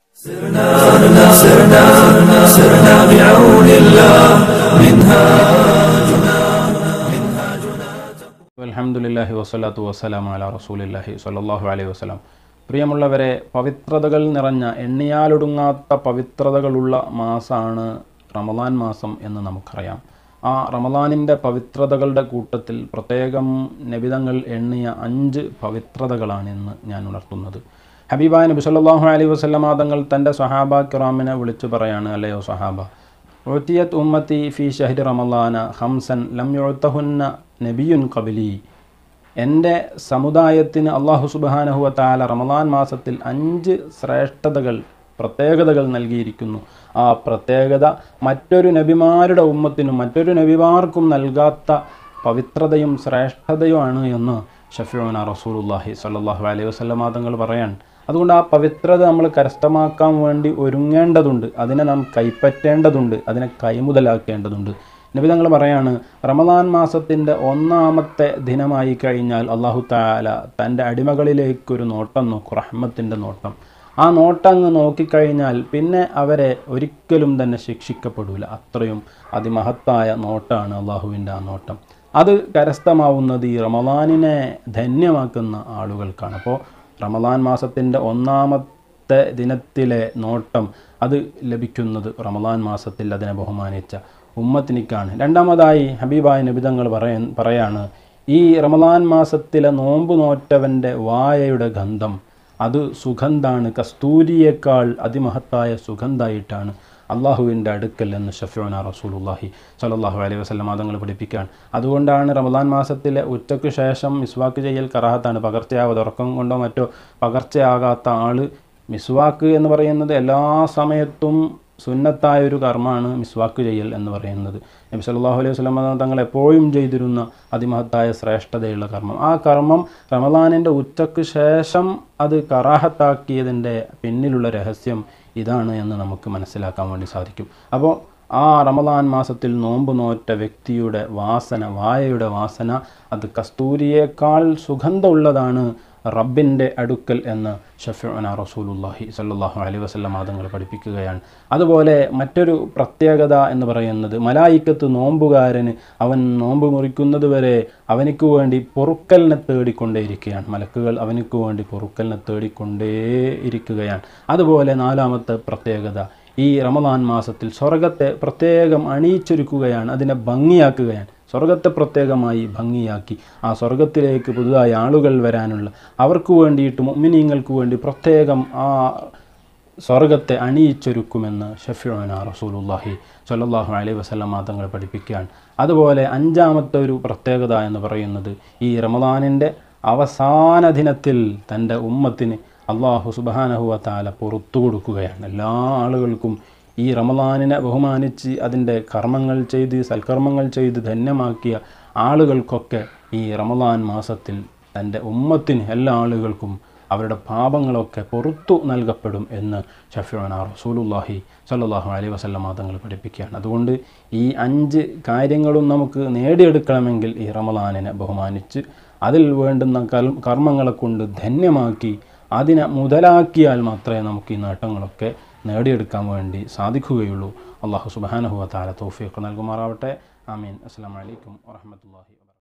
അലഹമുല്ലാഹി വസ്സലാത്തു വസ്സലാം അല റസൂലില്ലാഹി സ്വല്ലല്ലാഹു അലൈഹി വസ്സലാം പ്രിയമുള്ളവരെ പവിത്രതകൾ നിറഞ്ഞ എണ്ണിയാലൊടുങ്ങാത്ത പവിത്രതകളുള്ള മാസമാണ് റമദാൻ മാസം എന്ന് നമുക്കറിയാം ആ റമദാനിൻ്റെ പവിത്രതകളുടെ കൂട്ടത്തിൽ പ്രത്യേകം നബിതങ്ങൾ എണ്ണിയ അഞ്ച് പവിത്രതകളാണ് ഇന്ന് ഞാൻ ഉണർത്തുന്നത് ഹബീബായ നബി സല്ലല്ലാഹു അലൈഹി വസല്ലമ തങ്ങൾ തൻ്റെ സഹാബ കിറാമിനെ വിളിച്ചു പറയാണ് അല്ലയോ സഹാബ ഉത്തിയത് ഉമ്മത്തി ഫി ഷഹരി റമദാന ഹംസൻ ലം യുഴത്തഹുന്ന നബിയുൻ കബിലി എൻ്റെ സമുദായത്തിന് അള്ളാഹു സുബാനഹുവ താല റമദാൻ മാസത്തിൽ അഞ്ച് ശ്രേഷ്ഠതകൾ പ്രത്യേകതകൾ നൽകിയിരിക്കുന്നു ആ പ്രത്യേകത മറ്റൊരു നബിമാരുടെ ഉമ്മത്തിനും മറ്റൊരു നബിമാർക്കും നൽകാത്ത പവിത്രതയും ശ്രേഷ്ഠതയുമാണ് എന്ന് ഷഫീന റസൂലുല്ലാഹി സല്ലാഹു അലൈഹി വസ്ലമാ തങ്ങൾ പറയാൻ അതുകൊണ്ട് ആ പവിത്രത നമ്മൾ കരസ്ഥമാക്കാൻ വേണ്ടി ഒരുങ്ങേണ്ടതുണ്ട് അതിനെ നാം കൈപ്പറ്റേണ്ടതുണ്ട് അതിനെ കൈമുതലാക്കേണ്ടതുണ്ട് നബി തങ്ങൾ പറയാണ് റമദാൻ മാസത്തിൻ്റെ ഒന്നാമത്തെ ദിനമായി കഴിഞ്ഞാൽ അള്ളാഹു താല തൻ്റെ അടിമകളിലേക്കൊരു നോട്ടം നോക്കും റഹ്മത്തിൻ്റെ നോട്ടം ആ നോട്ടം അങ്ങ് നോക്കിക്കഴിഞ്ഞാൽ പിന്നെ അവരെ ഒരിക്കലും തന്നെ ശിക്ഷിക്കപ്പെടില്ല അത്രയും അതിമഹത്തായ നോട്ടാണ് അള്ളാഹുവിൻ്റെ ആ നോട്ടം അത് കരസ്ഥമാവുന്നത് ഈ റമദാനിനെ ധന്യമാക്കുന്ന ആളുകൾക്കാണ് അപ്പോൾ റമദാൻ മാസത്തിൻ്റെ ഒന്നാമത്തെ ദിനത്തിലെ നോട്ടം അത് ലഭിക്കുന്നത് റമദാൻ മാസത്തിൽ അതിനെ ബഹുമാനിച്ച ഉമ്മത്തിനിക്കാണ് രണ്ടാമതായി ഹബീബായ നബിതങ്ങൾ പറയ പറയാണ് ഈ റമദാൻ മാസത്തിലെ നോമ്പ് നോറ്റവൻ്റെ വായയുടെ ഗന്ധം അത് സുഗന്ധാണ് കസ്തൂരിയേക്കാൾ അതിമഹത്തായ സുഗന്ധായിട്ടാണ് അള്ളാഹുവിൻ്റെ അടുക്കൽ എന്ന് ഷഫീന റസൂലുല്ലാഹി സലാഹു അലൈഹി വസ്ലം മതങ്ങൾ പഠിപ്പിക്കുകയാണ് അതുകൊണ്ടാണ് റമദാൻ മാസത്തിലെ ഉച്ചയ്ക്ക് ശേഷം മിസ്വാക്ക് ചെയ്യൽ കറാഹത്താണ് പകർച്ചയാവാതെ ഉറക്കം കൊണ്ടോ മറ്റോ പകർച്ചയാകാത്ത ആൾ മിസ്വാക്ക് എന്ന് പറയുന്നത് എല്ലാ സമയത്തും സുന്നത്തായ ഒരു കർമ്മമാണ് മിസ്വാക്ക് ചെയ്യൽ എന്ന് പറയുന്നത് നബി സല്ലല്ലാഹു അലൈഹി വസല്ലം തങ്ങൾ എപ്പോഴും ചെയ്തിരുന്ന അതിമഹത്തായ ശ്രേഷ്ഠതയുള്ള കർമ്മം ആ കർമ്മം റമദാനിൻ്റെ ഉച്ചയ്ക്ക് ശേഷം അത് കറാഹത്താക്കിയതിൻ്റെ പിന്നിലുള്ള രഹസ്യം ഇതാണ് എന്ന് നമുക്ക് മനസ്സിലാക്കാൻ വേണ്ടി സാധിക്കും അപ്പോൾ ആ റമദാൻ മാസത്തിൽ നോമ്പ് നോറ്റ വ്യക്തിയുടെ വാസന വായയുടെ വാസന അത് കസ്തൂരിയേക്കാൾ സുഗന്ധമുള്ളതാണ് റബ്ബിൻ്റെ അടുക്കൽ എന്ന് ഷഫീന റസൂലുല്ലാഹി സല്ലാഹു അലൈഹി വസ്ലം മാതങ്ങൾ പഠിപ്പിക്കുകയാണ് അതുപോലെ മറ്റൊരു പ്രത്യേകത എന്ന് പറയുന്നത് മലായിക്കത്ത് നോമ്പുകാരന് അവൻ നോമ്പ് മുറിക്കുന്നത് വരെ അവനിക്ക് വേണ്ടി പൊറുക്കലിനെ തേടിക്കൊണ്ടേയിരിക്കുകയാണ് മലക്കുകൾ അവനിക്ക് വേണ്ടി പൊറുക്കലിനെ തേടിക്കൊണ്ടേ ഇരിക്കുകയാണ് അതുപോലെ നാലാമത്തെ പ്രത്യേകത ഈ റമദാൻ മാസത്തിൽ സ്വർഗത്തെ പ്രത്യേകം അണിയിച്ചൊരുക്കുകയാണ് അതിനെ ഭംഗിയാക്കുകയാണ് സ്വർഗത്തെ പ്രത്യേകമായി ഭംഗിയാക്കി ആ സ്വർഗത്തിലേക്ക് പുതുതായി ആളുകൾ വരാനുള്ള അവർക്ക് വേണ്ടിയിട്ട് മുഅ്മിനീങ്ങൾക്ക് വേണ്ടി പ്രത്യേകം ആ സ്വർഗത്തെ അണിയിച്ചൊരുക്കുമെന്ന് ഷഫീന റസൂലുല്ലാഹി സ്വല്ലല്ലാഹു അലൈഹി വസല്ലം തങ്ങൾ പഠിപ്പിക്കുകയാണ് അതുപോലെ അഞ്ചാമത്തെ ഒരു പ്രത്യേകത എന്ന് പറയുന്നത് ഈ റമദാനിൻ്റെ അവസാന ദിനത്തിൽ തൻ്റെ ഉമ്മത്തിന് അള്ളാഹു സുബാനഹുവ താല പുറത്തു കൊടുക്കുകയാണ് എല്ലാ ആളുകൾക്കും ഈ റമദാനിനെ ബഹുമാനിച്ച് അതിൻ്റെ കർമ്മങ്ങൾ ചെയ്ത് സൽക്കർമ്മങ്ങൾ ചെയ്ത് ധന്യമാക്കിയ ആളുകൾക്കൊക്കെ ഈ റമദാൻ മാസത്തിൽ തൻ്റെ ഉമ്മത്തിന് എല്ലാ ആളുകൾക്കും അവരുടെ പാപങ്ങളൊക്കെ പുറത്തു നൽകപ്പെടും എന്ന് ഷഫീന റസൂലുല്ലാഹി സല്ലാഹു അലൈഹി വസല്ലം തങ്ങൾ പഠിപ്പിക്കുകയാണ് അതുകൊണ്ട് ഈ അഞ്ച് കാര്യങ്ങളും നമുക്ക് നേടിയെടുക്കണമെങ്കിൽ ഈ റമദാനിനെ ബഹുമാനിച്ച് അതിൽ വേണ്ടുന്ന കർമ്മങ്ങളെ കൊണ്ട് ധന്യമാക്കി അതിനെ മുതലാക്കിയാൽ മാത്രമേ നമുക്ക് ഈ നേട്ടങ്ങളൊക്കെ നേടിയെടുക്കാൻ വേണ്ടി സാധിക്കുകയുള്ളൂ അള്ളാഹു സുബാനഹുവ താല തൗഫീഖ് നൽകുമാറാവട്ടെ ആമീൻ അസ്സാം വലൈക്കും വാഹമത്തല്ലാഹി